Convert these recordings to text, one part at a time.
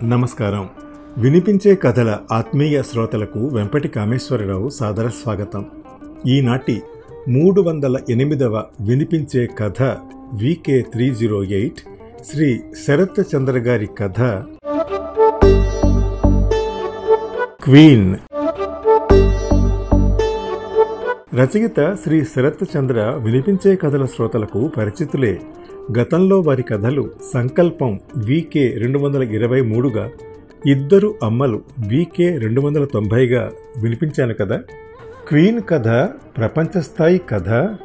నమస్కారం వినిపించే కథల ఆత్మీయ శ్రోతలకు వెంపటి కామేశ్వరరావు సాదర స్వాగతం ఈనాటి మూడు వందల ఎనిమిదవ వినిపించే కథ VK three zero eight Shri Sarath Chandra గారి కథ క్వీన్ రచయిత శ్రీ శరత్ చంద్ర వినిపించే కథల శ్రోతలకు పరిచితులే గతంలో వారి కథలు సంకల్పం వికే రెండు వందల ఇరవై మూడుగా ఇద్దరు అమ్మలు వికే రెండు వందల తొంభైగా వినిపించాను కదా క్వీన్ కథ ప్రపంచ స్థాయి కథ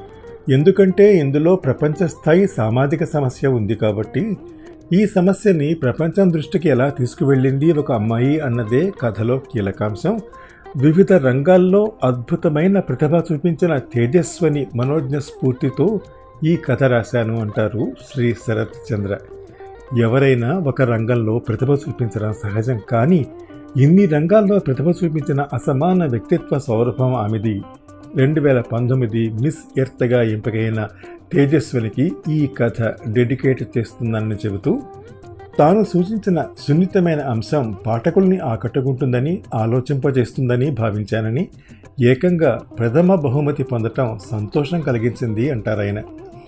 ఎందుకంటే ఇందులో ప్రపంచ స్థాయి సామాజిక సమస్య ఉంది కాబట్టి ఈ సమస్యని ప్రపంచం దృష్టికి ఎలా తీసుకువెళ్ళింది ఒక అమ్మాయి అన్నదే కథలో కీలకాంశం వివిధ రంగాల్లో అద్భుతమైన ప్రతిభ చూపించిన తేజస్వని మనోజ్ఞ స్ఫూర్తితో ఈ కథ రాశాను అంటారు శ్రీ శరత్ చంద్ర ఎవరైనా ఒక రంగంలో ప్రతిభ చూపించడం సహజం కానీ ఇన్ని రంగాల్లో ప్రతిభ చూపించిన అసమాన వ్యక్తిత్వ సౌరభం ఆమెది రెండు వేల పంతొమ్మిది మిస్ ఎర్త్గా ఎంపికైన తేజస్వినికి ఈ కథ డెడికేట్ చేస్తుందని చెబుతూ తాను సూచించిన సున్నితమైన అంశం పాఠకుల్ని ఆకట్టుకుంటుందని ఆలోచింపజేస్తుందని భావించానని ఏకంగా ప్రథమ బహుమతి పొందటం సంతోషం కలిగించింది అంటారాయన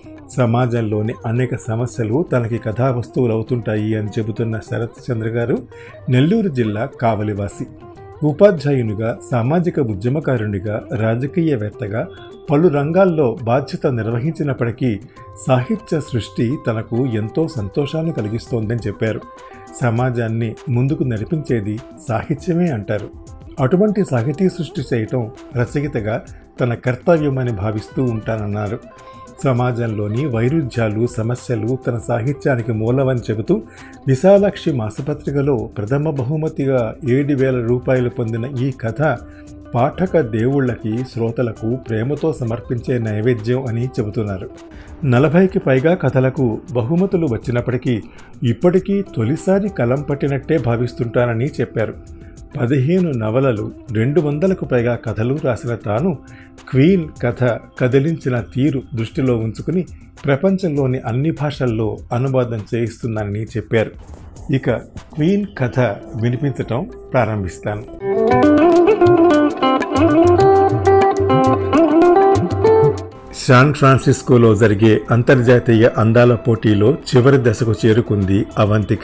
సమాజంలోని అనేక సమస్యలు తనకి కథా వస్తువులు అవుతుంటాయి అని చెబుతున్న శరత్ చంద్ర గారు నెల్లూరు జిల్లా కావలివాసి ఉపాధ్యాయునిగా సామాజిక ఉద్యమకారునిగా రాజకీయవేత్తగా పలు రంగాల్లో బాధ్యత నిర్వహించినప్పటికీ సాహిత్య సృష్టి తనకు ఎంతో సంతోషాన్ని కలిగిస్తోందని చెప్పారు సమాజాన్ని ముందుకు నడిపించేది సాహిత్యమే అంటారు అటువంటి సాహితీ సృష్టి చేయటం రచయితగా తన కర్తవ్యమని భావిస్తూ ఉంటానన్నారు సమాజంలోని వైరుధ్యాలు సమస్యలు తన సాహిత్యానికి మూలమని చెబుతూ విశాలాక్షి మాసపత్రికలో ప్రథమ బహుమతిగా ఏడు వేల రూపాయలు పొందిన ఈ కథ పాఠక దేవుళ్ళకి శ్రోతలకు ప్రేమతో సమర్పించే నైవేద్యం అని చెబుతున్నారు నలభైకి పైగా కథలకు బహుమతులు వచ్చినప్పటికీ ఇప్పటికీ తొలిసారి కలం పట్టినట్టే భావిస్తుంటానని చెప్పారు పదిహేను నవలలు రెండు వందలకు పైగా కథలు రాసిన తాను క్వీన్ కథ కదిలించిన తీరు దృష్టిలో ఉంచుకుని ప్రపంచంలోని అన్ని భాషల్లో అనువాదం చేయిస్తున్నానని చెప్పారు ఇక క్వీన్ కథ వినిపించటం ప్రారంభిస్తాను శాన్ ఫ్రాన్సిస్కోలో జరిగే అంతర్జాతీయ అందాల పోటీలో చివరి దశకు చేరుకుంది అవంతిక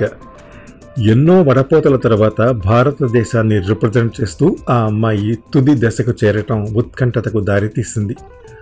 ఎన్నో వడపోతల తర్వాత భారతదేశాన్ని రిప్రజెంట్ చేస్తూ ఆ అమ్మాయి తుది దశకు చేరటం ఉత్కంఠతకు దారితీసింది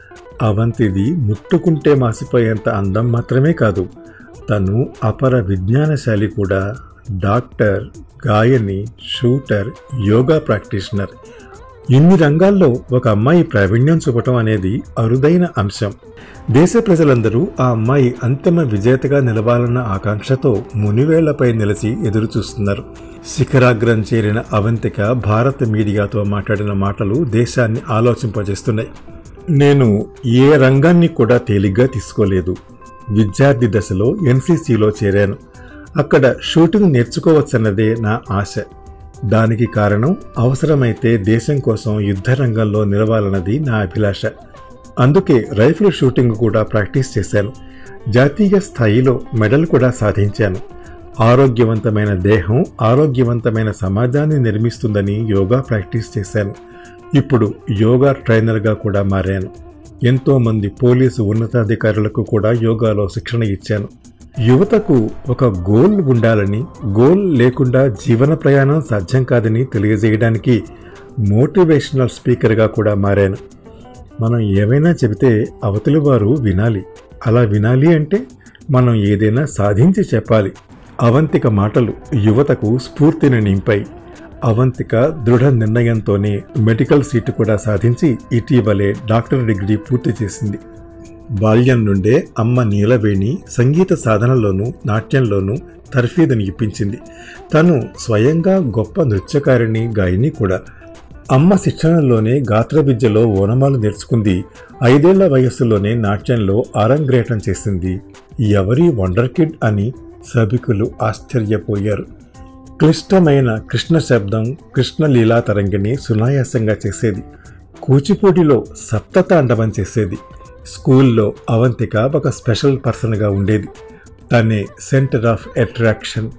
అవంతిది ముట్టుకుంటే మాసిపోయేంత అందం మాత్రమే కాదు తను అపర విజ్ఞానశాలి కూడా డాక్టర్ గాయని షూటర్ యోగా ప్రాక్టీషనర్ ఇన్ని రంగాల్లో ఒక అమ్మాయి ప్రావీణ్యం చూపటం అనేది అరుదైన అంశం దేశ ప్రజలందరూ ఆ అమ్మాయి అంతిమ విజేతగా నిలవాలన్న ఆకాంక్షతో మునివేళ్లపై నిలిచి ఎదురుచూస్తున్నారు శిఖరాగ్రం చేరిన అవంతిక భారత మీడియాతో మాట్లాడిన మాటలు దేశాన్ని ఆలోచింపజేస్తున్నాయి నేను ఏ రంగాన్ని కూడా తేలిగ్గా తీసుకోలేదు విద్యార్థి దశలో ఎన్సీసీలో చేరాను అక్కడ షూటింగ్ నేర్చుకోవచ్చన్నదే నా ఆశ దానికి కారణం అవసరమైతే దేశం కోసం యుద్ధ రంగంలో నిలవాలన్నది నా అభిలాష అందుకే రైఫిల్ షూటింగ్ కూడా ప్రాక్టీస్ చేశాను జాతీయ స్థాయిలో మెడల్ కూడా సాధించాను ఆరోగ్యవంతమైన దేహం ఆరోగ్యవంతమైన సమాజాన్ని నిర్మిస్తుందని యోగా ప్రాక్టీస్ చేశాను ఇప్పుడు యోగా ట్రైనర్గా కూడా మారాను ఎంతోమంది పోలీసు ఉన్నతాధికారులకు కూడా యోగాలో శిక్షణ ఇచ్చాను యువతకు ఒక గోల్ ఉండాలని గోల్ లేకుండా జీవన ప్రయాణం సాధ్యం కాదని తెలియజేయడానికి మోటివేషనల్ స్పీకర్గా కూడా మారాను మనం ఏమైనా చెబితే అవతలి వారు వినాలి అలా వినాలి అంటే మనం ఏదైనా సాధించి చెప్పాలి అవంతిక మాటలు యువతకు స్ఫూర్తిని నింపాయి అవంతిక దృఢ నిర్ణయంతోనే మెడికల్ సీటు కూడా సాధించి ఇటీవలే డాక్టర్ డిగ్రీ పూర్తి చేసింది బాల్యం నుండే అమ్మ నీలవేణి సంగీత సాధనలోనూ నాట్యంలోనూ తర్ఫీదుని ఇప్పించింది తను స్వయంగా గొప్ప నృత్యకారిణి గాయని కూడా అమ్మ శిక్షణలోనే గాత్ర విద్యలో ఓనమాలు నేర్చుకుంది ఐదేళ్ల వయస్సులోనే నాట్యంలో ఆరంగ్రేటం చేసింది ఎవరి వండర్ కిడ్ అని సభికులు ఆశ్చర్యపోయారు క్లిష్టమైన కృష్ణ శబ్దం కృష్ణ లీలా తరంగిణి సునాయాసంగా చేసేది కూచిపూడిలో సప్తతాండవం చేసేది స్కూల్లో అవంతిక ఒక స్పెషల్ పర్సన్గా ఉండేది తనే సెంటర్ ఆఫ్ అట్రాక్షన్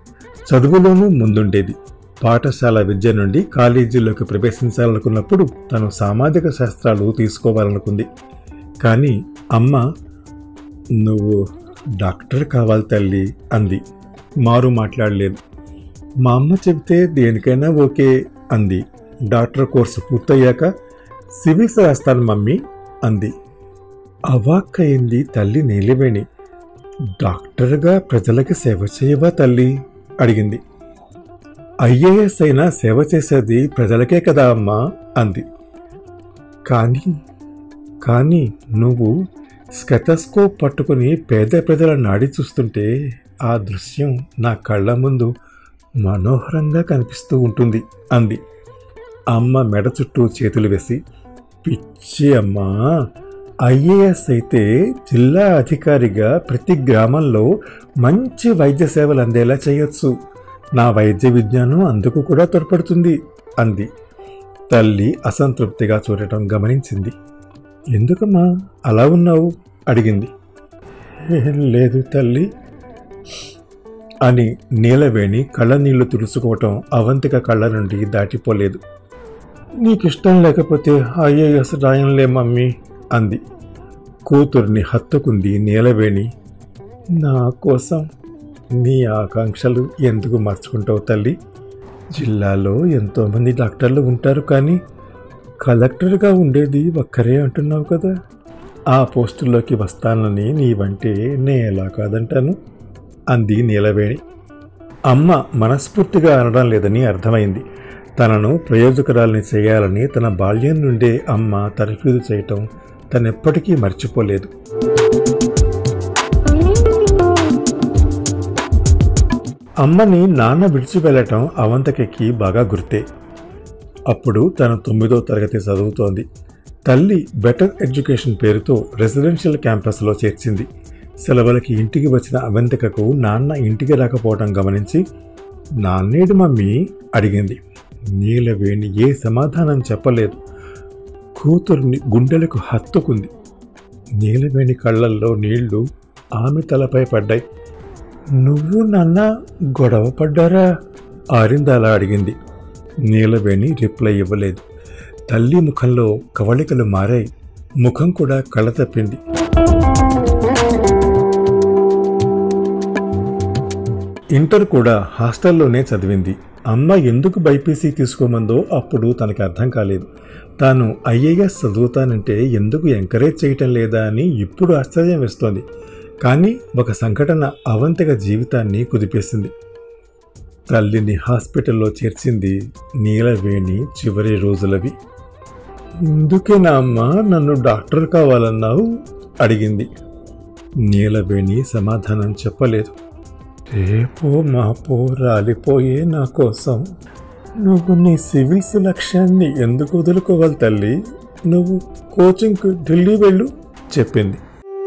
చదువులోనూ ముందుండేది పాఠశాల విద్య నుండి కాలేజీలోకి ప్రవేశించాలనుకున్నప్పుడు తను సామాజిక శాస్త్రాలు తీసుకోవాలనుకుంది కానీ అమ్మ నువ్వు డాక్టర్ కావాలి తల్లి అంది మారు మాట్లాడలేదు మా అమ్మ చెబితే దేనికైనా ఓకే అంది డాక్టర్ కోర్సు పూర్తయ్యాక సివిల్స్ రాస్తాను మమ్మీ అంది అవాక్కయింది తల్లి నీలివేణి డాక్టర్గా ప్రజలకి సేవ చేయవా తల్లి అడిగింది ఐఏఎస్ అయినా సేవ చేసేది ప్రజలకే కదా అమ్మా అంది కానీ కానీ నువ్వు స్కెటస్కోప్ పట్టుకుని పేద ప్రజల నాడి చూస్తుంటే ఆ దృశ్యం నా కళ్ళ ముందు మనోహరంగా కనిపిస్తూ ఉంటుంది అంది అమ్మ మెడ చుట్టూ చేతులు వేసి పిచ్చి అమ్మా ఐఏఎస్ అయితే జిల్లా అధికారిగా ప్రతి గ్రామంలో మంచి వైద్య సేవలు అందేలా చేయొచ్చు నా వైద్య విజ్ఞానం అందుకు కూడా తోడ్పడుతుంది అంది తల్లి అసంతృప్తిగా చూడటం గమనించింది ఎందుకమ్మా అలా ఉన్నావు అడిగింది "ఏం లేదు తల్లి అని నీలవేణి కళ్ళ నీళ్లు తుడుచుకోవటం అవంతిక కళ్ళ నుండి దాటిపోలేదు నీకిష్టం లేకపోతే ఐఏఎస్ రాయంలే మమ్మీ అంది కూతుర్ని హత్తుకుంది నీలవేణి నా కోసం నీ ఆకాంక్షలు ఎందుకు మర్చుకుంటావు తల్లి జిల్లాలో ఎంతోమంది డాక్టర్లు ఉంటారు కానీ కలెక్టర్గా ఉండేది ఒక్కరే అంటున్నావు కదా ఆ పోస్టులోకి వస్తానని నీవంటే నే ఎలా కాదంటాను అంది నీలవేణి అమ్మ మనస్ఫూర్తిగా అనడం లేదని అర్థమైంది తనను ప్రయోజకురాల్ని చేయాలని తన బాల్యం నుండే అమ్మ తర్ఫీదు చేయటం తనెప్పటికీ మర్చిపోలేదు అమ్మని నాన్న విడిచి వెళ్ళటం అవంతకి బాగా గుర్తే అప్పుడు తను తొమ్మిదో తరగతి చదువుతోంది తల్లి బెటర్ ఎడ్యుకేషన్ పేరుతో రెసిడెన్షియల్ క్యాంపస్లో చేర్చింది సెలవులకి ఇంటికి వచ్చిన అవంతికకు నాన్న ఇంటికి రాకపోవడం గమనించి నాన్నేడు మమ్మీ అడిగింది నీలవేణి ఏ సమాధానం చెప్పలేదు కూతుర్ని గుండెలకు హత్తుకుంది నీలవేణి కళ్ళల్లో నీళ్లు ఆమె తలపై పడ్డాయి నువ్వు నాన్న గొడవ పడ్డారా ఆరిందాలా అడిగింది నీలవేణి రిప్లై ఇవ్వలేదు తల్లి ముఖంలో కవళికలు మారాయి ముఖం కూడా కళ్ళ తప్పింది ఇంటర్ కూడా హాస్టల్లోనే చదివింది అమ్మ ఎందుకు బైపీసీ తీసుకోమందో అప్పుడు తనకి అర్థం కాలేదు తాను ఐఏఎస్ చదువుతానంటే ఎందుకు ఎంకరేజ్ చేయటం లేదా అని ఇప్పుడు ఆశ్చర్యం వేస్తోంది కానీ ఒక సంఘటన అవంతిక జీవితాన్ని కుదిపేసింది తల్లిని హాస్పిటల్లో చేర్చింది నీలవేణి చివరి రోజులవి ఇందుకేనా అమ్మా నన్ను డాక్టర్ కావాలన్నావు అడిగింది నీలవేణి సమాధానం చెప్పలేదు రేపో మాపో రాలిపోయే నా కోసం నువ్వు నీ సివిల్స్ లక్ష్యాన్ని ఎందుకు వదులుకోవాలి తల్లి నువ్వు కోచింగ్కు ఢిల్లీ వెళ్ళు చెప్పింది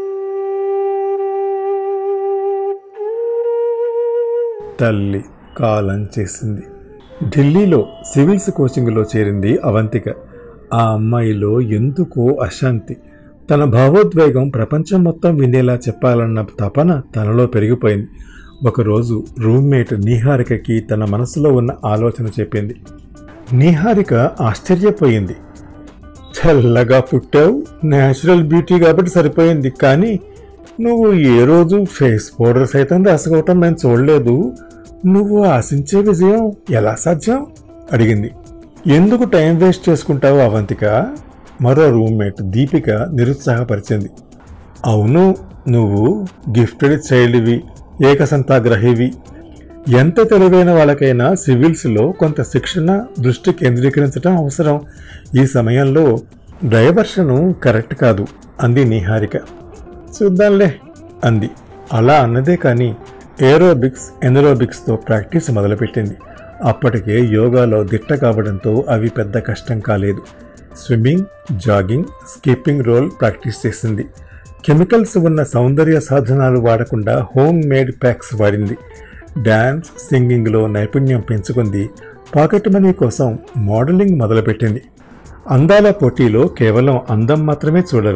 తల్లి కాలం చేసింది ఢిల్లీలో సివిల్స్ కోచింగ్లో చేరింది అవంతిక ఆ అమ్మాయిలో ఎందుకో అశాంతి తన భావోద్వేగం ప్రపంచం మొత్తం వినేలా చెప్పాలన్న తపన తనలో పెరిగిపోయింది ఒకరోజు రూమ్మేట్ నీహారికకి తన మనసులో ఉన్న ఆలోచన చెప్పింది నీహారిక ఆశ్చర్యపోయింది తెల్లగా పుట్టావు నేచురల్ బ్యూటీ కాబట్టి సరిపోయింది కానీ నువ్వు ఏ రోజు ఫేస్ పౌడర్ సైతం రాసుకోవటం మేము చూడలేదు నువ్వు ఆశించే విజయం ఎలా సాధ్యం అడిగింది ఎందుకు టైం వేస్ట్ చేసుకుంటావు అవంతిక మరో రూమ్మేట్ దీపిక నిరుత్సాహపరిచింది అవును నువ్వు గిఫ్టెడ్ చైల్డ్వి ఏకసంతాగ్రహివి ఎంత తెలివైన వాళ్ళకైనా సివిల్స్లో కొంత శిక్షణ దృష్టి కేంద్రీకరించడం అవసరం ఈ సమయంలో డైవర్షను కరెక్ట్ కాదు అంది నిహారిక చూద్దాంలే అంది అలా అన్నదే కానీ ఏరోబిక్స్ ఎనరోబిక్స్తో ప్రాక్టీస్ మొదలుపెట్టింది అప్పటికే యోగాలో దిట్ట కావడంతో అవి పెద్ద కష్టం కాలేదు swimming jogging skipping roll practice చేసింది కెమికల్స్ ఉన్న సౌందర్య సాధనాలు వాడకుండా హోమ్ మేడ్ ప్యాక్స్ వాడింది డ్యాన్స్ సింగింగ్లో నైపుణ్యం పెంచుకుంది పాకెట్ మనీ కోసం మోడలింగ్ మొదలుపెట్టింది అందాల పోటీలో కేవలం అందం మాత్రమే చూడరు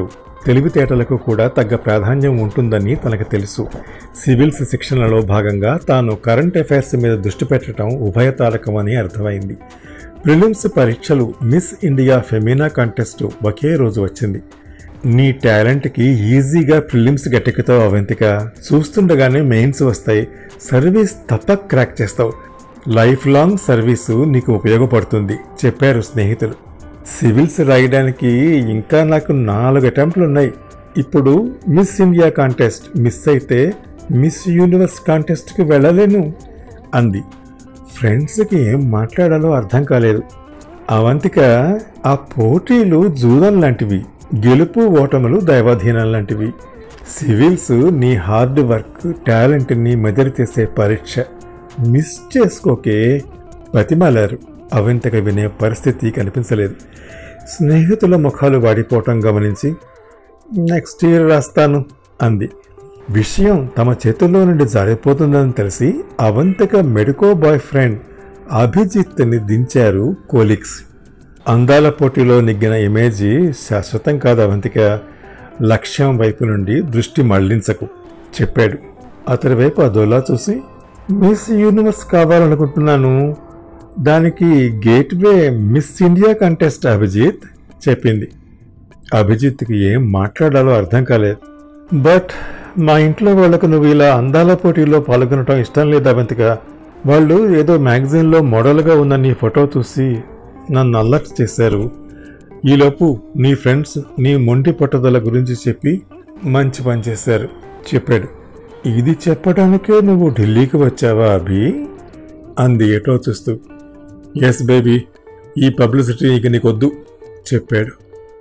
తెలివితేటలకు కూడా తగ్గ ప్రాధాన్యం ఉంటుందని తనకు తెలుసు సివిల్స్ శిక్షణలో భాగంగా తాను కరెంట్ అఫైర్స్ మీద దృష్టి పెట్టడం ఉభయతారకమని అర్థమైంది ప్రిలిమ్స్ పరీక్షలు మిస్ ఇండియా ఫెమినా కాంటెస్ట్ ఒకే రోజు వచ్చింది నీ టాలెంట్కి ఈజీగా ప్రిలిమ్స్ గట్టెక్కుతావు అవంతిక చూస్తుండగానే మెయిన్స్ వస్తాయి సర్వీస్ తప్ప క్రాక్ చేస్తావు లైఫ్ లాంగ్ సర్వీసు నీకు ఉపయోగపడుతుంది చెప్పారు స్నేహితులు సివిల్స్ రాయడానికి ఇంకా నాకు నాలుగు అటెంప్ట్లు ఉన్నాయి ఇప్పుడు మిస్ ఇండియా కాంటెస్ట్ మిస్ అయితే మిస్ యూనివర్స్ కాంటెస్ట్కి వెళ్ళలేను అంది ఫ్రెండ్స్కి ఏం మాట్లాడాలో అర్థం కాలేదు అవంతిక ఆ పోటీలు జూదం లాంటివి గెలుపు ఓటములు దైవాధీనం లాంటివి సివిల్స్ నీ హార్డ్ వర్క్ టాలెంట్ని మెజర్ చేసే పరీక్ష మిస్ చేసుకోకే బతిమాలారు అవంతిక వినే పరిస్థితి కనిపించలేదు స్నేహితుల ముఖాలు వాడిపోవటం గమనించి నెక్స్ట్ ఇయర్ రాస్తాను అంది విషయం తమ చేతుల్లో నుండి జారిపోతుందని తెలిసి అవంతిక మెడికో బాయ్ ఫ్రెండ్ అభిజిత్ని దించారు కోలిక్స్ అందాల పోటీలో నెగ్గిన ఇమేజీ శాశ్వతం కాదు అవంతిక లక్ష్యం వైపు నుండి దృష్టి మళ్లించకు చెప్పాడు అతని వైపు అదోలా చూసి మిస్ యూనివర్స్ కావాలనుకుంటున్నాను దానికి gateway Miss India contest Abhijit చెప్పింది అభిజిత్కి ఏం మాట్లాడాలో అర్థం కాలేదు బట్ మా ఇంట్లో వాళ్ళకు నువ్వు ఇలా అందాల పోటీలో పాల్గొనడం ఇష్టం లేదు అవంతిక వాళ్ళు ఏదో మ్యాగజైన్లో మోడల్గా ఉన్న నీ ఫోటో చూసి నన్ను అలర్ట్ చేశారు ఈలోపు నీ ఫ్రెండ్స్ నీ మొండి పట్టుదల గురించి చెప్పి మంచి పని చేశారు చెప్పాడు ఇది చెప్పడానికే నువ్వు ఢిల్లీకి వచ్చావా అభి అంది ఏటో చూస్తూ ఎస్ బేబీ ఈ పబ్లిసిటీ ఇక నీకొద్దు చెప్పాడు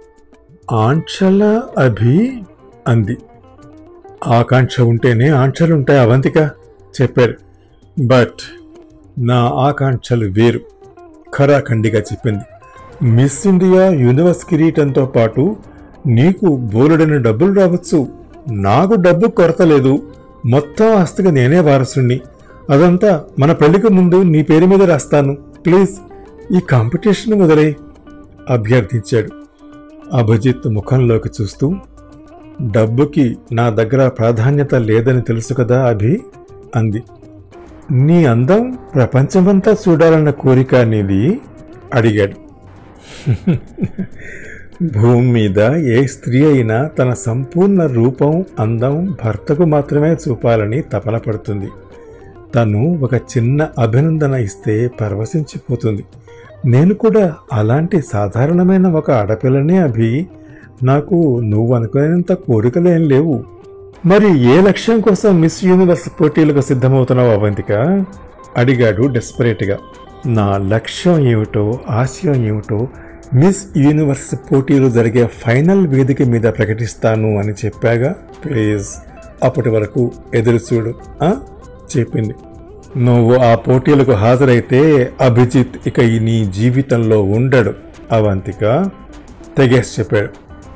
ఆంక్షల అభి అంది ఆకాంక్ష ఉంటేనే ఆంక్షలుంటాయి అవంతిక చెప్పాడు బట్ నా ఆకాంక్షలు వేరు ఖరాఖండిగా చెప్పింది మిస్ ఇండియా యూనివర్స్ కిరీటంతో పాటు నీకు బోలెడని డబ్బులు రావచ్చు నాకు డబ్బు కొరత లేదు మొత్తం ఆస్తిగా నేనే వారసుణ్ణి అదంతా మన పెళ్లికి ముందు నీ పేరు మీద రాస్తాను ప్లీజ్ ఈ కాంపిటీషన్ మొదలై అభ్యర్థించాడు అభిజిత్ ముఖంలోకి చూస్తూ డబ్బుకి నా దగ్గర ప్రాధాన్యత లేదని తెలుసు కదా అభి అంది నీ అందం ప్రపంచమంతా చూడాలన్న కోరిక నీది అడిగాడు భూమి మీద ఏ స్త్రీ అయినా తన సంపూర్ణ రూపం అందం భర్తకు మాత్రమే చూపాలని తపన పడుతుంది తను ఒక చిన్న అభినందన ఇస్తే పరవశించిపోతుంది నేను కూడా అలాంటి సాధారణమైన ఒక ఆడపిల్లనే అభి నాకు నువ్వు అనుకునేంత కోరికలేం లేవు మరి ఏ లక్ష్యం కోసం మిస్ యూనివర్స్ పోటీలకు సిద్ధమవుతున్నావు అవంతిక అడిగాడు డెస్పరేట్గా నా లక్ష్యం ఏమిటో ఆశయం ఏమిటో మిస్ యూనివర్స్ పోటీలు జరిగే ఫైనల్ వేదిక మీద ప్రకటిస్తాను అని చెప్పాగా ప్లీజ్ అప్పటి వరకు ఎదురు చూడు ఆ? చెప్పింది నువ్వు ఆ పోటీలకు హాజరైతే అభిజిత్ ఇక ఈ నీ జీవితంలో ఉండడు అవంతిక తెగేసి చెప్పాడు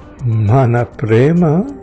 మన ప్రేమ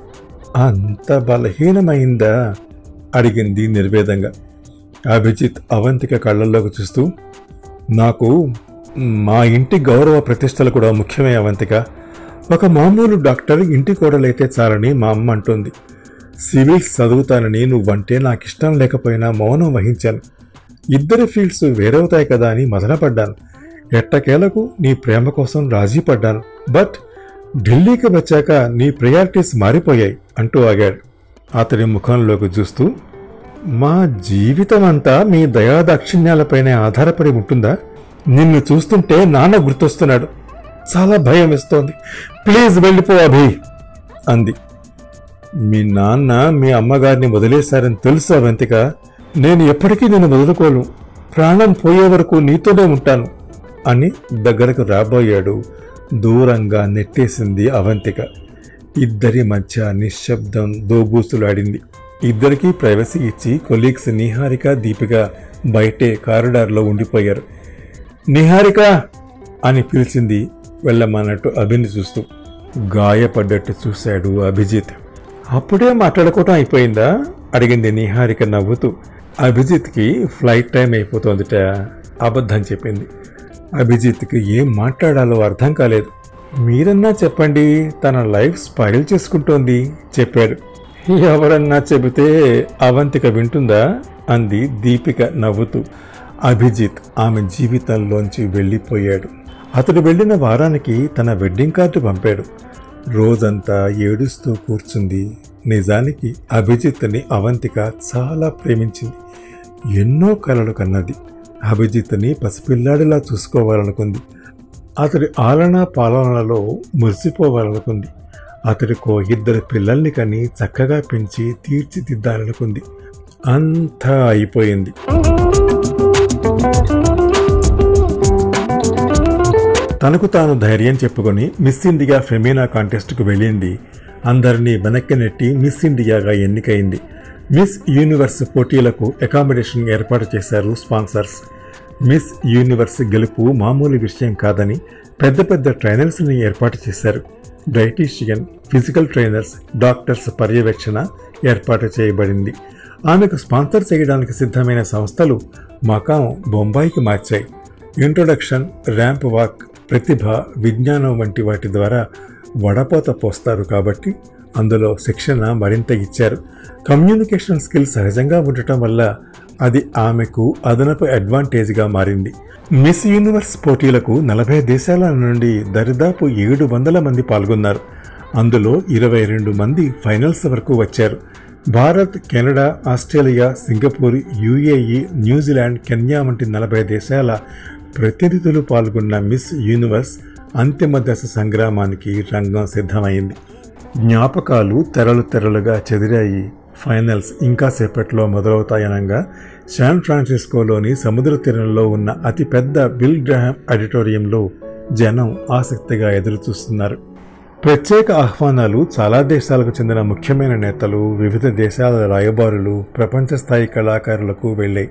అంత బలహీనమైందా అడిగింది నిర్వేదంగా అభిజిత్ అవంతిక కళ్ళల్లోకి చూస్తూ నాకు మా ఇంటి గౌరవ ప్రతిష్టలు కూడా ముఖ్యమే అవంతిక ఒక మామూలు డాక్టర్ ఇంటి కోడలైతే చాలని మా అమ్మ అంటుంది సివిల్స్ చదువుతానని నువ్వంటే నాకు ఇష్టం లేకపోయినా మౌనం వహించాను ఇద్దరి ఫీల్డ్స్ వేరవుతాయి కదా అని మదనపడ్డాను ఎట్టకేలకు నీ ప్రేమ కోసం రాజీ పడ్డాను బట్ ఢిల్లీకి వచ్చాక నీ ప్రయారిటీస్ మారిపోయాయి అంటూ ఆగాడు అతడి ముఖంలోకి చూస్తూ మా జీవితం అంతా మీ దయాదాక్షిణ్యాలపైనే ఆధారపడి ఉంటుందా నిన్ను చూస్తుంటే నాన్న గుర్తొస్తున్నాడు చాలా భయం వేస్తోంది ప్లీజ్ వెళ్ళిపో అభి అంది మీ నాన్న మీ అమ్మగారిని వదిలేశారని తెలుసు అవంతిక నేను ఎప్పటికీ నేను వదులుకోను ప్రాణం పోయే వరకు నీతోనే ఉంటాను అని దగ్గరకు రాబోయాడు దూరంగా నెట్టేసింది అవంతిక ఇద్దరి మధ్య నిశ్శబ్దం దోబూసులాడింది ఇద్దరికీ ప్రైవసీ ఇచ్చి కొలీగ్స్ నిహారిక దీపిక బయటే కారిడార్లో ఉండిపోయారు నిహారిక అని పిలిచింది వెళ్ళమన్నట్టు అభిని చూస్తూ గాయపడ్డట్టు చూశాడు అభిజిత్ అప్పుడే మాట్లాడుకోవటం అయిపోయిందా అడిగింది నిహారిక నవ్వుతూ అభిజిత్కి ఫ్లైట్ టైం అయిపోతోందిట అబద్ధం చెప్పింది అభిజిత్కి ఏం మాట్లాడాలో అర్థం కాలేదు మీరన్నా చెప్పండి తన లైఫ్ స్పైల్ చేసుకుంటోంది చెప్పాడు ఎవరన్నా చెబితే అవంతిక వింటుందా అంది దీపిక నవ్వుతూ అభిజిత్ ఆమె జీవితంలోంచి వెళ్ళిపోయాడు అతడు వెళ్ళిన వారానికి తన వెడ్డింగ్ కార్డు పంపాడు రోజంతా ఏడుస్తూ కూర్చుంది నిజానికి అభిజిత్ని అవంతిక చాలా ప్రేమించింది ఎన్నో కలలు కన్నది అభిజిత్ని పసిపిల్లాడిలా చూసుకోవాలనుకుంది అతడి ఆలన పాలనలో మురిసిపోవాలనుకుంది అతడికో ఇద్దరు పిల్లల్ని కని చక్కగా పెంచి తీర్చిదిద్దాలనుకుంది అంతా అయిపోయింది తనకు తాను ధైర్యం చెప్పుకొని మిస్ ఇండియా ఫెమీనా కాంటెస్ట్కు వెళ్ళింది అందరినీ వెనక్కి నెట్టి మిస్ ఇండియాగా ఎన్నికైంది మిస్ యూనివర్స్ పోటీలకు అకామిడేషన్ ఏర్పాటు చేశారు స్పాన్సర్స్ మిస్ యూనివర్స్ గెలుపు మామూలు విషయం కాదని పెద్ద పెద్ద ట్రైనర్స్ని ఏర్పాటు చేశారు డైటీషియన్ ఫిజికల్ ట్రైనర్స్ డాక్టర్స్ పర్యవేక్షణ ఏర్పాటు చేయబడింది ఆమెకు స్పాన్సర్ చేయడానికి సిద్ధమైన సంస్థలు మకాం బొంబాయికి మార్చాయి ఇంట్రొడక్షన్ ర్యాంప్ వాక్ ప్రతిభ విజ్ఞానం వంటి వాటి ద్వారా వడపోత పోస్తారు కాబట్టి అందులో శిక్షణ మరింత ఇచ్చారు కమ్యూనికేషన్ స్కిల్ సహజంగా ఉండటం వల్ల అది ఆమెకు అదనపు అడ్వాంటేజ్గా మారింది మిస్ యూనివర్స్ పోటీలకు నలభై దేశాల నుండి దరిదాపు ఏడు వందల మంది పాల్గొన్నారు అందులో ఇరవై రెండు మంది ఫైనల్స్ వరకు వచ్చారు Bharat Canada Australia Singapore UAE New Zealand Kenya వంటి నలభై దేశాల ప్రతినిధులు పాల్గొన్న మిస్ యూనివర్స్ అంతిమ దశ సంగ్రామానికి రంగం సిద్ధమైంది జ్ఞాపకాలు తెరలు తెరలుగా చెదిరాయి ఫైనల్స్ ఇంకా సేపట్లో మొదలవుతాయనగా శాన్ ఫ్రాన్సిస్కోలోని సముద్ర తీరంలో ఉన్న అతిపెద్ద బిల్ గ్రహాం ఆడిటోరియంలో జనం ఆసక్తిగా ఎదురుచూస్తున్నారు ప్రత్యేక ఆహ్వానాలు చాలా దేశాలకు చెందిన ముఖ్యమైన నేతలు వివిధ దేశాల రాయబారులు ప్రపంచ స్థాయి కళాకారులకు వెళ్ళాయి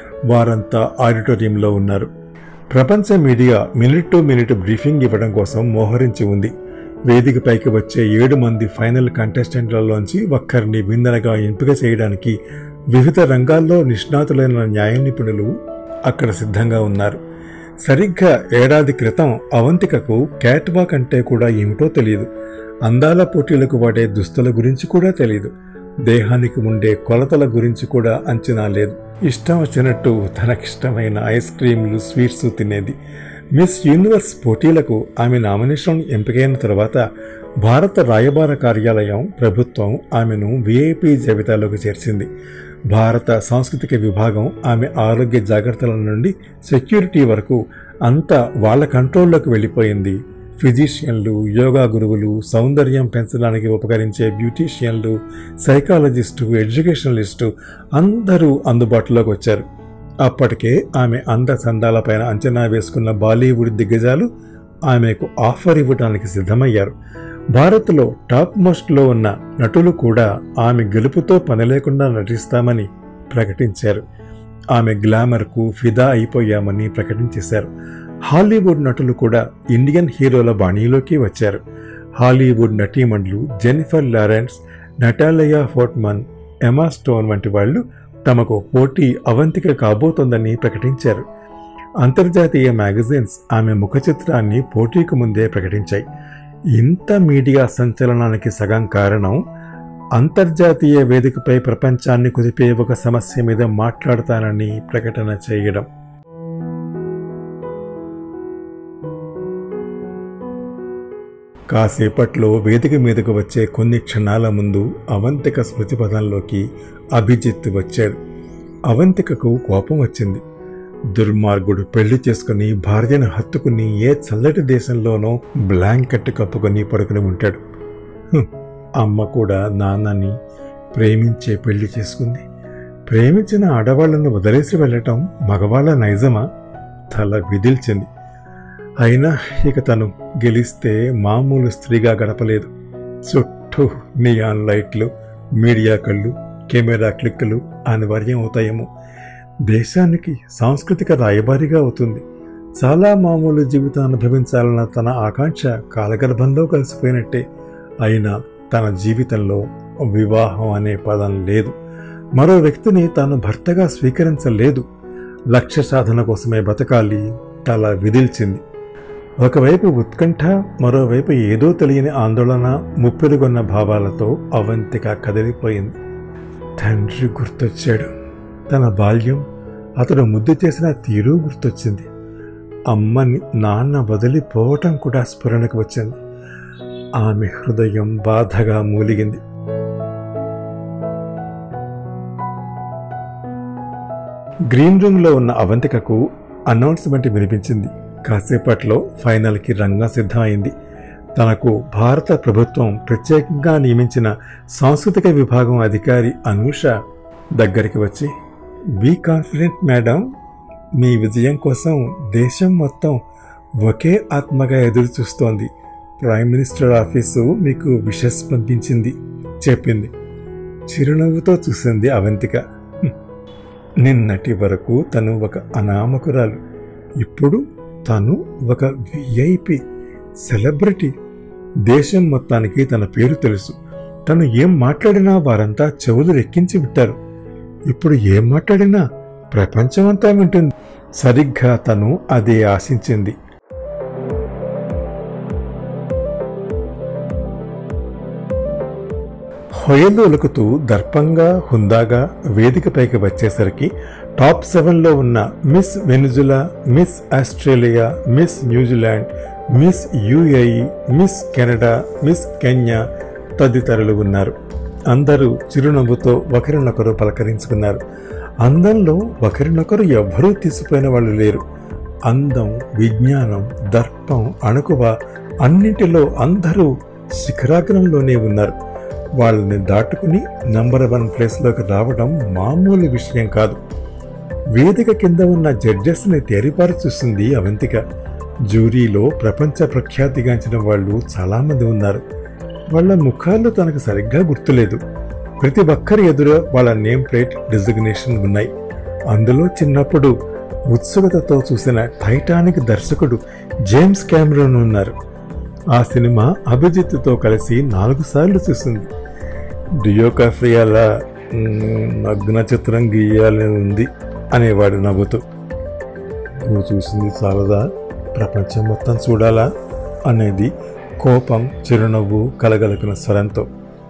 వారంతా ఆడిటోరియంలో ఉన్నారు ప్రపంచ media minute to minute briefing ఇవ్వడం కోసం మోహరించి ఉంది వేదికపైకి వచ్చే ఏడు మంది ఫైనల్ కంటెస్టెంట్లలోంచి ఒక్కరిని విందనగా ఎంపిక చేయడానికి వివిధ రంగాల్లో నిష్ణాతులైన న్యాయ నిపుణులు అక్కడ సిద్ధంగా ఉన్నారు సరిగ్గా ఏడాది క్రితం అవంతికకు క్యాట్ వాక్ అంటే కూడా ఏమిటో తెలియదు అందాల పోటీలకు వాడే దుస్తుల గురించి కూడా తెలియదు దేహానికి ఉండే కొలతల గురించి కూడా అంచనా లేదు ఇష్టం వచ్చినట్టు తనకిష్టమైన ఐస్ క్రీంలు స్వీట్స్ తినేది మిస్ యూనివర్స్ పోటీలకు ఆమె నామినేషన్ ఎంపికైన తర్వాత భారత రాయబార కార్యాలయం ప్రభుత్వం ఆమెను విఐపి జాబితాలోకి చేర్చింది భారత సాంస్కృతిక విభాగం ఆమె ఆరోగ్య జాగ్రత్తల నుండి సెక్యూరిటీ వరకు అంతా వాళ్ళ కంట్రోల్లోకి వెళ్ళిపోయింది ఫిజిషియన్లు యోగా గురువులు సౌందర్యం పెంచడానికి ఉపకరించే బ్యూటీషియన్లు సైకాలజిస్టు ఎడ్యుకేషనలిస్టు అందరూ అందుబాటులోకి వచ్చారు అప్పటికే ఆమె అంద సందాలపైన అంచనా వేసుకున్న బాలీవుడ్ దిగ్గజాలు ఆమెకు ఆఫర్ ఇవ్వడానికి సిద్ధమయ్యారు భారత్లో టాప్ మోస్ట్లో ఉన్న నటులు కూడా ఆమె గెలుపుతో పని లేకుండా నటిస్తామని ప్రకటించారు ఆమె గ్లామర్కు ఫిదా అయిపోయామని ప్రకటించేశారు హాలీవుడ్ నటులు కూడా ఇండియన్ హీరోల బాణీలోకి వచ్చారు హాలీవుడ్ నటీమణులు Jennifer Lawrence Natalie Portman Emma Stone వంటి వాళ్ళు తమకు పోటీ అవంతిక కాబోతోందని ప్రకటించారు అంతర్జాతీయ మ్యాగజైన్స్ ఆమె ముఖ చిత్రాన్ని పోటీకి ముందే ప్రకటించాయి ఇంత మీడియా సంచలనానికి సగం కారణం అంతర్జాతీయ వేదికపై ప్రపంచాన్ని కుదిపే ఒక సమస్య మీద మాట్లాడతానని ప్రకటన చేయడం కాసేపట్లో వేదిక మీదకు వచ్చే కొన్ని క్షణాల ముందు అవంతిక స్మృతిపథంలోకి అభిజిత్ వచ్చాడు అవంతికకు కోపం వచ్చింది దుర్మార్గుడు పెళ్లి చేసుకుని భార్యను హత్తుకుని ఏ చల్లటి దేశంలోనో బ్లాంకెట్ కప్పుకొని పడుకుని ఉంటాడు హుం, అమ్మ కూడా నాన్నని ప్రేమించే పెళ్లి చేసుకుంది ప్రేమించిన ఆడవాళ్లను వదిలేసి వెళ్ళటం మగవాళ్ళ నైజమా తల విదిల్చింది అయినా ఇక తను గెలిస్తే మామూలు స్త్రీగా గడపలేదు చుట్టూ నియాన్ లైట్లు మీడియా కళ్ళు కెమెరా క్లిక్కులు అనివార్యం అవుతాయేమో దేశానికి సాంస్కృతిక రాయబారిగా అవుతుంది చాలా మామూలు జీవితం అనుభవించాలన్న తన ఆకాంక్ష కాలగర్భంలో కలిసిపోయినట్టే అయినా తన జీవితంలో వివాహం అనే పదం లేదు మరో వ్యక్తిని తాను భర్తగా స్వీకరించలేదు లక్ష్య సాధన కోసమే బతకాలి తల విదిల్చింది ఒకవైపు ఉత్కంఠ మరోవైపు ఏదో తెలియని ఆందోళన ముప్పెరుగొన్న భావాలతో అవంతిక కదిలిపోయింది తండ్రి గుర్తొచ్చాడు తన బాల్యం అతడు ముద్దు చేసిన తీరు గుర్తొచ్చింది అమ్మని నాన్న వదిలిపోవటం కూడా స్ఫురణకు వచ్చింది ఆమె హృదయం బాధగా మూలిగింది గ్రీన్ రూమ్లో ఉన్న అవంతికకు అనౌన్స్మెంట్ వినిపించింది కాసేపట్లో ఫైనల్కి రంగం సిద్ధమైంది తనకు భారత ప్రభుత్వం ప్రత్యేకంగా నియమించిన సాంస్కృతిక విభాగం అధికారి అనూష దగ్గరికి వచ్చి బీ కాన్ఫిడెంట్ మేడం మీ విజయం కోసం దేశం మొత్తం ఒకే ఆత్మగా ఎదురు చూస్తోంది ప్రైమ్ మినిస్టర్ ఆఫీసు మీకు విషస్ పంపించింది చెప్పింది చిరునవ్వుతో చూసింది అవంతిక "హ్మ్. నిన్నటి వరకు తను ఒక అనామకురాలు ఇప్పుడు తను ఒక విఐపి సెలబ్రిటీ దేశం మొత్తానికి తన పేరు తెలుసు తను ఏం మాట్లాడినా వారంతా చెవులు రెక్కించి వింటారు ఇప్పుడు ఏం మాట్లాడినా ప్రపంచమంతా వింటుంది సరిగ్గా తను అదే ఆశించింది హొయలు ఒలుకుతూ దర్పంగా హుందాగా వేదికపైకి వచ్చేసరికి టాప్ సెవెన్లో ఉన్న miss Venezuela miss Australia miss New Zealand miss UAE miss Canada miss Kenya తదితరులు ఉన్నారు అందరూ చిరునవ్వుతో ఒకరినొకరు పలకరించుకున్నారు అందంలో ఒకరినొకరు ఎవ్వరూ తీసిపోయిన వాళ్ళు లేరు అందం విజ్ఞానం దర్పం అణుకువ అన్నింటిలో అందరూ శిఖరాగ్రంలోనే ఉన్నారు వాళ్ళని దాటుకుని నంబర్ వన్ ప్లేస్లోకి రావడం మామూలు విషయం కాదు వేదిక కింద ఉన్న జడ్జెస్ని తేరిపారి చూస్తుంది అవంతిక జ్యూరీలో ప్రపంచ ప్రఖ్యాతిగాంచిన వాళ్ళు చాలామంది ఉన్నారు వాళ్ళ ముఖాలు తనకు సరిగ్గా గుర్తులేదు ప్రతి ఒక్కరి ఎదురు వాళ్ళ నేమ్ ప్లేట్ డిజిగ్నేషన్ ఉన్నాయి అందులో చిన్నప్పుడు ఉత్సుకతతో చూసిన టైటానిక్ దర్శకుడు జేమ్స్ కెమెరాన్ ఉన్నారు ఆ సినిమా అభిజిత్తో కలిసి నాలుగు సార్లు చూసింది డియోకాఫ్రియాలా నగ్న చిత్రం గీయాలని ఉంది అనేవాడు నవ్వుతూ నువ్వు చూసింది చాలదా ప్రపంచం మొత్తం చూడాలా అనేది కోపం చిరునవ్వు కలగలిపిన స్వరంతో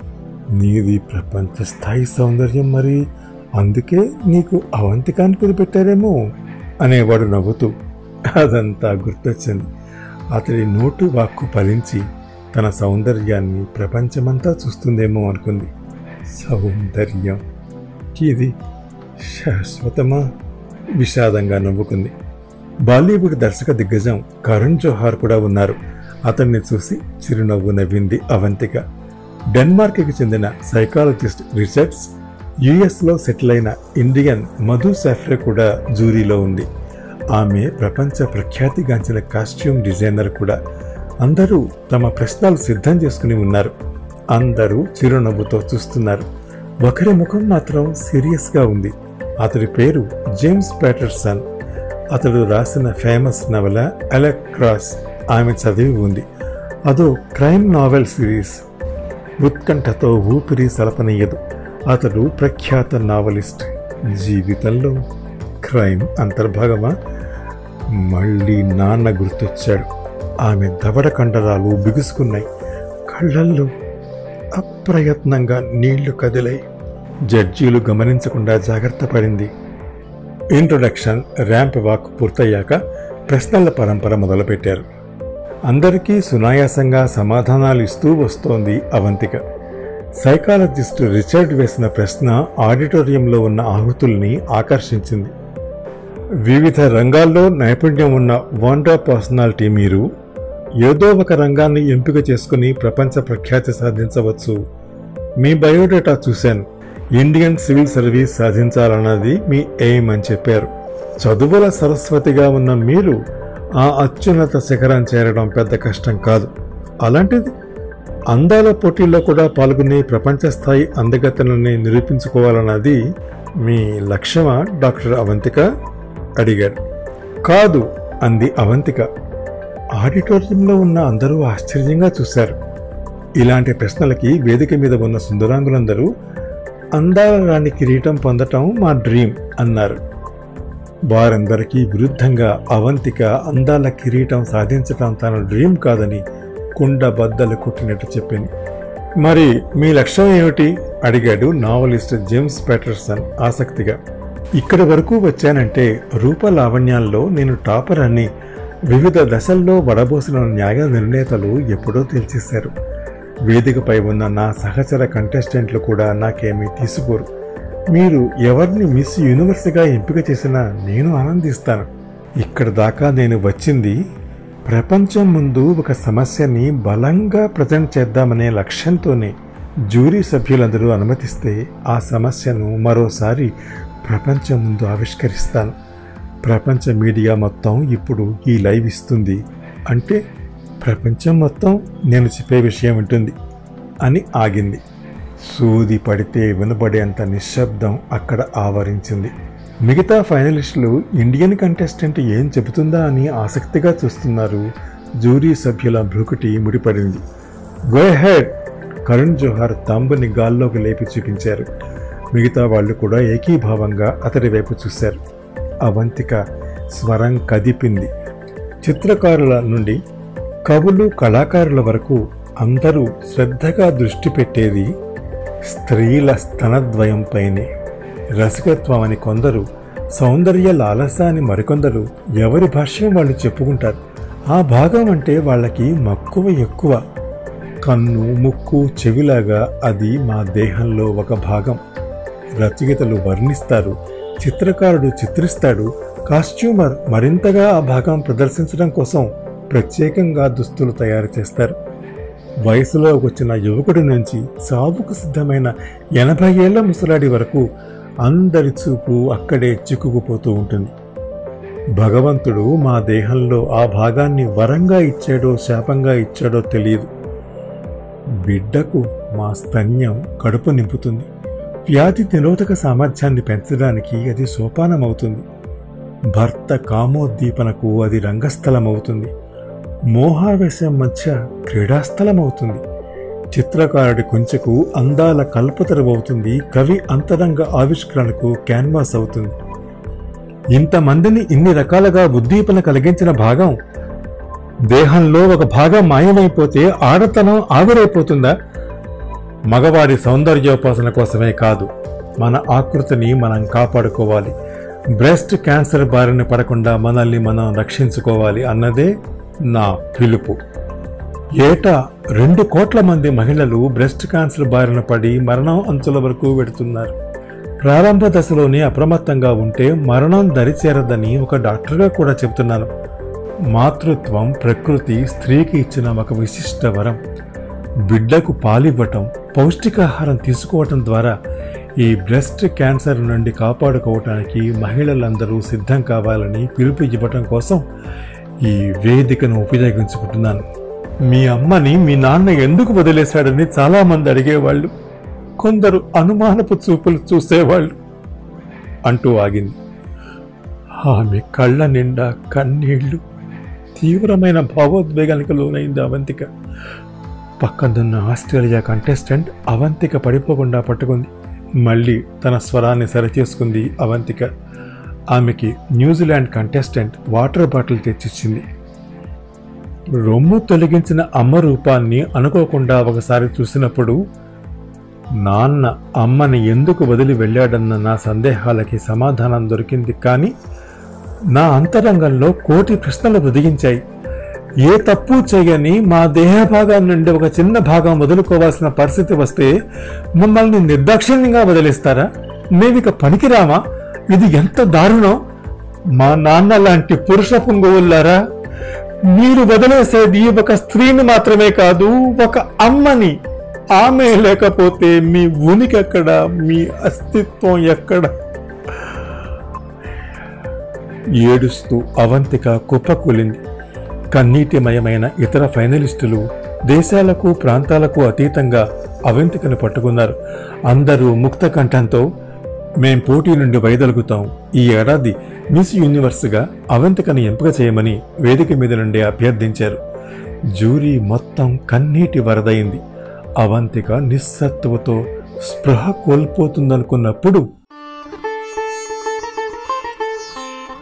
నీది ప్రపంచ స్థాయి సౌందర్యం మరి అందుకే నీకు అవంతికాన్ని పేరు పెట్టారేమో అనేవాడు నవ్వుతూ అదంతా గుర్తొచ్చింది అతడి నోటు వాక్కు ఫలించి తన సౌందర్యాన్ని ప్రపంచమంతా చూస్తుందేమో అనుకుంది సౌందర్యం ఇది శాశ్వతమా విషాదంగా నవ్వుకుంది బాలీవుడ్ దర్శక దిగ్గజం కరణ్ జోహార్ కూడా ఉన్నారు అతన్ని చూసి చిరునవ్వు నవ్వింది అవంతిక డెన్మార్క్కి చెందిన సైకాలజిస్ట్ రిచర్డ్స్ యుఎస్లో సెటిల్ అయిన ఇండియన్ మధు సాఫ్రే కూడా జూరీలో ఉంది ఆమె ప్రపంచ ప్రఖ్యాతిగాంచిన కాస్ట్యూమ్ డిజైనర్ కూడా అందరూ తమ ప్రశ్నలు సిద్ధం చేసుకుని ఉన్నారు అందరూ చిరునవ్వుతో చూస్తున్నారు ఒకరి ముఖం మాత్రం సీరియస్గా ఉంది అతడి పేరు జేమ్స్ ప్యాటర్సన్ అతడు రాసిన ఫేమస్ నవల అలెక్రాస్ ఆమె చదివి ఉంది అదో క్రైమ్ నావెల్ సిరీస్ ఉత్కంఠతో ఊపిరి సలపనీయదు అతడు ప్రఖ్యాత నావలిస్ట్ జీవితంలో క్రైమ్ అంతర్భాగమా మళ్ళీ నాన్న గుర్తొచ్చాడు ఆమె దవడ కండరాలు బిగుసుకున్నాయి కళ్ళల్లో అప్రయత్నంగా నీళ్లు కదిలాయి జడ్జీలు గమనించకుండా జాగ్రత్త పడింది ఇంట్రొడక్షన్ ర్యాంప్ వాక్ పూర్తయ్యాక ప్రశ్నల పరంపర మొదలుపెట్టారు అందరికీ సునాయాసంగా సమాధానాలు ఇస్తూ వస్తోంది అవంతిక సైకాలజిస్ట్ రిచర్డ్ వేసిన ప్రశ్న ఆడిటోరియంలో ఉన్న ఆహుతుల్ని ఆకర్షించింది వివిధ రంగాల్లో నైపుణ్యం ఉన్న వాండా పర్సనాలిటీ మీరు ఏదో ఒక రంగాన్ని ఎంపిక చేసుకుని ప్రపంచ ప్రఖ్యాతి సాధించవచ్చు మీ బయోడేటా చూశాను ఇండియన్ సివిల్ సర్వీస్ సాధించాలన్నది మీ ఎయిమ్ అని చెప్పారు చదువుల సరస్వతిగా ఉన్న మీరు ఆ అత్యున్నత శిఖరం చేరడం పెద్ద కష్టం కాదు అలాంటిది అందాల పోటీల్లో కూడా పాల్గొని ప్రపంచ స్థాయి అందగతలని నిరూపించుకోవాలన్నది మీ లక్ష్యమా డాక్టర్ అవంతిక అడిగాడు కాదు అంది అవంతిక ఆడిటోరియంలో ఉన్న అందరూ ఆశ్చర్యంగా చూశారు ఇలాంటి ప్రశ్నలకి వేదిక మీద ఉన్న సుందరాంగులందరూ అందాల రాణి కిరీటం పొందటం మా డ్రీమ్ అన్నారు వారందరికీ విరుద్ధంగా అవంతిక అందాల కిరీటం సాధించడం తన డ్రీమ్ కాదని కుండ బద్దలు కొట్టినట్టు చెప్పింది మరి మీ లక్ష్యం ఏమిటి అడిగాడు నావలిస్ట్ జేమ్స్ ప్యాటర్సన్ ఆసక్తిగా ఇక్కడి వరకు వచ్చానంటే రూప లావణ్యాల్లో నేను టాపర్ అని వివిధ దశల్లో వడబోసిన న్యాయ నిర్ణేతలు ఎప్పుడో తేల్చేశారు వేదికపై ఉన్న నా సహచర కంటెస్టెంట్లు కూడా నాకేమీ తీసుకోరు మీరు ఎవరిని మిస్ యూనివర్స్గా ఎంపిక చేసినా నేను ఆనందిస్తాను ఇక్కడ దాకా నేను వచ్చింది ప్రపంచం ముందు ఒక సమస్యని బలంగా ప్రజెంట్ చేద్దామనే లక్ష్యంతోనే జ్యూరీ సభ్యులందరూ అనుమతిస్తే ఆ సమస్యను మరోసారి ప్రపంచం ముందు ఆవిష్కరిస్తాను ప్రపంచ మీడియా మొత్తం ఇప్పుడు ఈ లైవ్ ఇస్తుంది అంటే ప్రపంచం మొత్తం నేను చెప్పే విషయం ఉంటుంది అని ఆగింది సూది పడితే వినబడేంత నిశ్శబ్దం అక్కడ ఆవరించింది మిగతా ఫైనలిస్టులు ఇండియన్ కంటెస్టెంట్ ఏం చెబుతుందా అని ఆసక్తిగా చూస్తున్నారు జ్యూరీ సభ్యుల భ్రుకుటి ముడిపడింది గో హెడ్ కరుణ్ జోహార్ తంబుని గాల్లోకి లేపి చూపించారు మిగతా వాళ్ళు కూడా ఏకీభావంగా అతడి వైపు చూశారు అవంతిక స్వరం కదిపింది చిత్రకారుల నుండి కవులు కళాకారుల వరకు అందరూ శ్రద్ధగా దృష్టి పెట్టేది స్త్రీల స్తనద్వయంపైనే రసికత్వం అని కొందరు సౌందర్య లాలస అని మరికొందరు ఎవరి భాష్యం వాళ్ళు చెప్పుకుంటారు ఆ భాగం అంటే వాళ్ళకి మక్కువ ఎక్కువ కన్ను ముక్కు చెవిలాగా అది మా దేహంలో ఒక భాగం రచయితలు వర్ణిస్తారు చిత్రకారుడు చిత్రిస్తాడు కాస్ట్యూమర్ మరింతగా ఆ భాగం ప్రదర్శించడం కోసం ప్రత్యేకంగా దుస్తులు తయారు చేస్తారు వయసులో వచ్చిన యువకుడి నుంచి సావుకు సిద్ధమైన ఎనభై ఏళ్ల ముసలాడి వరకు అందరి చూపు అక్కడే చిక్కుకుపోతూ ఉంటుంది భగవంతుడు మా దేహంలో ఆ భాగాన్ని వరంగా ఇచ్చాడో శాపంగా ఇచ్చాడో తెలియదు బిడ్డకు మా స్తన్యం కడుపు నింపుతుంది వ్యాధి నిరోధక సామర్థ్యాన్ని పెంచడానికి అది సోపానమవుతుంది భర్త కామోద్దీపనకు అది రంగస్థలమవుతుంది మోహావేశం మధ్య క్రీడాస్థలమవుతుంది చిత్రకారుడి కుంచెకు అందాల కల్పతరమవుతుంది కవి అంతరంగ ఆవిష్కరణకు క్యాన్వాస్ అవుతుంది ఇంతమందిని ఇన్ని రకాలుగా ఉద్దీపన కలిగించిన భాగం దేహంలో ఒక భాగం మాయమైపోతే ఆడతనం ఆవిరైపోతుందా మగవాడి సౌందర్యోపాసన కోసమే కాదు మన ఆకృతిని మనం కాపాడుకోవాలి బ్రెస్ట్ క్యాన్సర్ బారిన పడకుండా మనల్ని మనం రక్షించుకోవాలి అన్నదే నా పిలుపు ఏటా రెండు కోట్ల మంది మహిళలు బ్రెస్ట్ క్యాన్సర్ బారిన పడి మరణం అంచుల వరకు వెడుతున్నారు ప్రారంభ దశలోనే అప్రమత్తంగా ఉంటే మరణం దరిచేరదని ఒక డాక్టర్గా కూడా చెబుతున్నాను మాతృత్వం ప్రకృతి స్త్రీకి ఇచ్చిన ఒక విశిష్ట వరం బిడ్డకు పాలివ్వటం పౌష్టికాహారం తీసుకోవటం ద్వారా ఈ బ్రెస్ట్ క్యాన్సర్ నుండి కాపాడుకోవటానికి మహిళలందరూ సిద్ధం కావాలని పిలుపు ఇవ్వటం కోసం ఈ వేదికను ఉపయోగించుకుంటున్నాను మీ అమ్మని మీ నాన్న ఎందుకు వదిలేశాడని చాలామంది అడిగేవాళ్ళు కొందరు అనుమానపు చూపులు చూసేవాళ్ళు అంటూ ఆగింది ఆమె కళ్ళ నిండా కన్నీళ్లు తీవ్రమైన భావోద్వేగానికి లోనైంది అవంతిక పక్కనున్న ఆస్ట్రేలియా కంటెస్టెంట్ అవంతిక పడిపోకుండా పట్టుకుంది మళ్ళీ తన స్వరాన్ని సరిచేసుకుంది అవంతిక ఆమెకి న్యూజిలాండ్ కంటెస్టెంట్ వాటర్ బాటిల్ తెచ్చిచ్చింది రొమ్ము తొలగించిన అమ్మ రూపాన్ని అనుకోకుండా ఒకసారి చూసినప్పుడు నాన్న అమ్మని ఎందుకు వదిలి వెళ్ళాడన్న నా సందేహాలకి సమాధానం దొరికింది కానీ నా అంతరంగంలో కోటి ప్రశ్నలు ఉదిగించాయి ఏ తప్పు చేయని మా దేహ భాగం నుండి ఒక చిన్న భాగం వదులుకోవాల్సిన పరిస్థితి వస్తే మమ్మల్ని నిర్దాక్షిణ్యంగా వదిలేస్తారా మేమిక పనికిరామా ఇది ఎంత దారుణం మా నాన్న లాంటి పురుష పుంగువుల్లారా మీరు వదిలేసేది ఒక స్త్రీని మాత్రమే కాదు ఒక అమ్మని ఆమె లేకపోతే మీ ఉనికి ఎక్కడ మీ అస్తిత్వం ఎక్కడ ఏడుస్తూ అవంతిక కుప్పకూలింది కన్నీటిమయమైన ఇతర ఫైనలిస్టులు దేశాలకు ప్రాంతాలకు అతీతంగా అవంతికను పట్టుకున్నారు అందరూ ముక్త కంఠంతో మేం పోటీ నుండి వైదొలుగుతాం ఈ ఏడాది మిస్ యూనివర్స్గా అవంతికను ఎంపిక చేయమని వేదిక మీద నుండి అభ్యర్థించారు జ్యూరీ మొత్తం కన్నీటి వరదయింది అవంతిక నిస్సత్తువతో స్పృహ కోల్పోతుందనుకున్నప్పుడు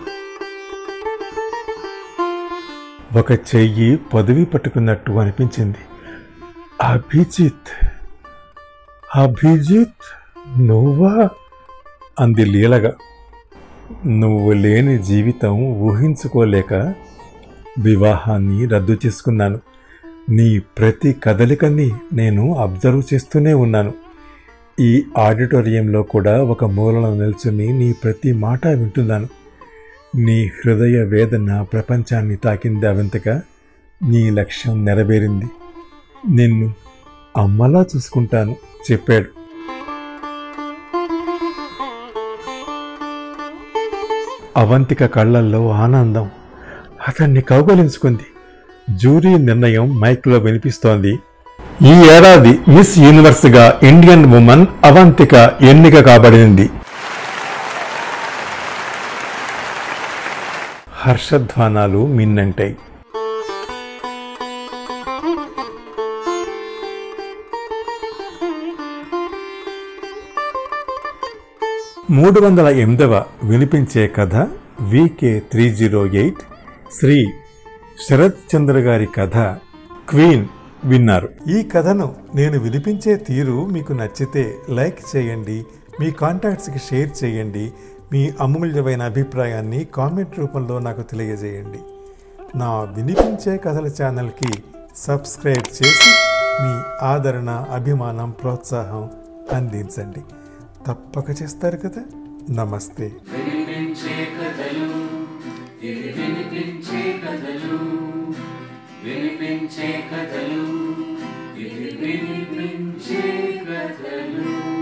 ఒక చెయ్యి పదవి పట్టుకున్నట్టు అనిపించింది అభిజిత్ అభిజిత్ నువ్వా అంది లీలగా నువ్వు లేని జీవితం ఊహించుకోలేక వివాహాన్ని రద్దు చేసుకున్నాను నీ ప్రతి కదలికని నేను అబ్జర్వ్ చేస్తూనే ఉన్నాను ఈ ఆడిటోరియంలో కూడా ఒక మూలన నిల్చుని నీ ప్రతి మాట వింటున్నాను నీ హృదయ వేదన ప్రపంచాన్ని తాకింది అవంతగా నీ లక్ష్యం నెరవేరింది నిన్ను అమ్మలా చూసుకుంటాను చెప్పాడు అవంతిక కళ్ళల్లో ఆనందం అతన్ని కౌగలించుకుంది జ్యూరీ నిర్ణయం మైక్లో వినిపిస్తోంది ఈ ఏడాది మిస్ యూనివర్స్గా ఇండియన్ ఉమెన్ అవంతిక ఎన్నిక కాబడింది హర్షధ్వానాలు మిన్నంటాయి మూడు వందల ఎనిమిదవ వినిపించే కథ VK three zero eight Shri Sarath Chandra గారి కథ క్వీన్ విన్నారు ఈ కథను నేను వినిపించే తీరు మీకు నచ్చితే లైక్ చేయండి మీ కాంటాక్ట్స్కి షేర్ చేయండి మీ అమూల్యమైన అభిప్రాయాన్ని కామెంట్ రూపంలో నాకు తెలియజేయండి నా వినిపించే కథల ఛానల్కి సబ్స్క్రైబ్ చేసి మీ ఆదరణ అభిమానం ప్రోత్సాహం అందించండి తప్పక చేస్తారు కదా నమస్తే వినిపించే కథలు ఇవి వినిపించే కథలు వినిపించే కథలు ఇవి వినిపించే కథలు